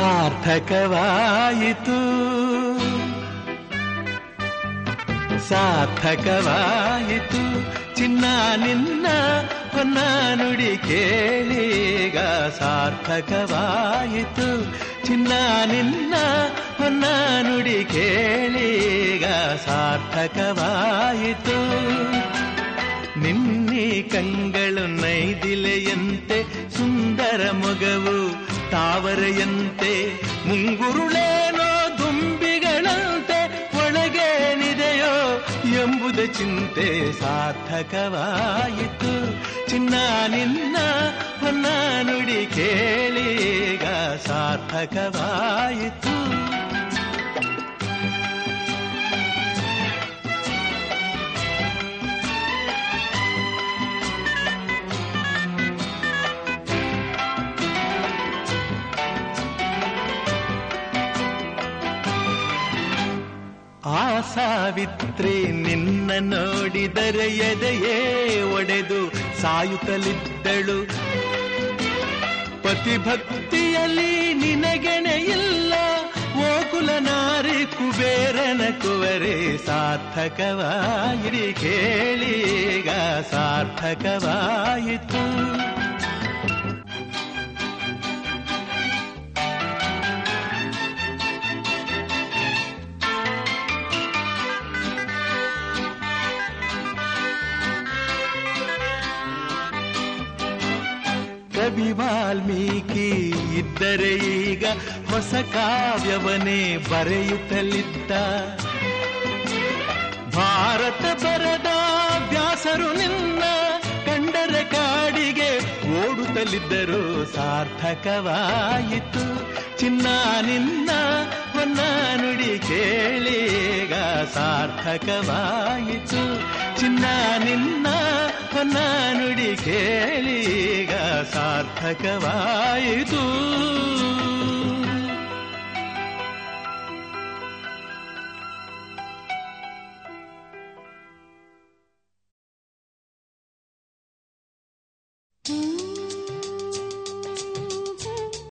ಸಾರ್ಥಕವಾಯಿತು ಸಾರ್ಥಕವಾಯಿತು ಚಿನ್ನ ನಿನ್ನ ಹೊನ್ನ ನುಡಿ ಕೇಳೀಗ ಸಾರ್ಥಕವಾಯಿತು ಚಿನ್ನ ನಿನ್ನ ಹೊನ್ನ ನುಡಿ ಕೇಳೀಗ ಸಾರ್ಥಕವಾಯಿತು ನಿನ್ನೆ ಕಂಗಳು ನೈದಿಲೆಯಂತೆ ಸುಂದರ ಮೊಗವು ತಾವರೆಯಂತೆ ಮುಂಗುರುಳೇನೋ ದುಂಬಿಗಳಂತೆ ಒಳಗೇನಿದೆಯೋ ಎಂಬುದ ಚಿಂತೆ ಸಾರ್ಥಕವಾಯಿತು ಚಿನ್ನ ನಿನ್ನ ಹೊನ್ನ ನುಡಿ ಕೇಳೀಗ ಸಾರ್ಥಕವಾಯಿತು ಆ ಸಾವಿತ್ರಿ ನಿನ್ನ ನೋಡಿದರೆ ಎದೆಯೇ ಒಡೆದು ಸಾಯುತ್ತಲಿದ್ದಳು ಪತಿಭಕ್ತಿಯಲ್ಲಿ ನಿನಗೆಣೆ ಇಲ್ಲ ಓಕುಲ ನಾರಿ ಕುಬೇರನ ಕುವರೆ ಸಾರ್ಥಕವಾಯಿರಿ ಕೇಳೀಗ ಸಾರ್ಥಕವಾಯಿತು ಕವಿ ವಾಲ್ಮೀಕಿ ಇದ್ದರೆ ಈಗ ಹೊಸ ಕಾವ್ಯವನೇ ಬರೆಯುತ್ತಲಿದ್ದ ಭಾರತ ಬರದ ವ್ಯಾಸರು ನಿನ್ನ ಕಂಡರ ಕಾಡಿಗೆ ಓಡುತ್ತಲಿದ್ದರು ಸಾರ್ಥಕವಾಯಿತು ಚಿನ್ನ ನಿನ್ನ ಹೊನ್ನ ನುಡಿ ಕೇಳೀಗ ಸಾರ್ಥಕವಾಯಿತು ಚಿನ್ನ ನಿನ್ನ ಹೊನ್ನ ನುಡಿ ಕೇಳೀಗ ಸಾರ್ಥಕವಾಯಿತು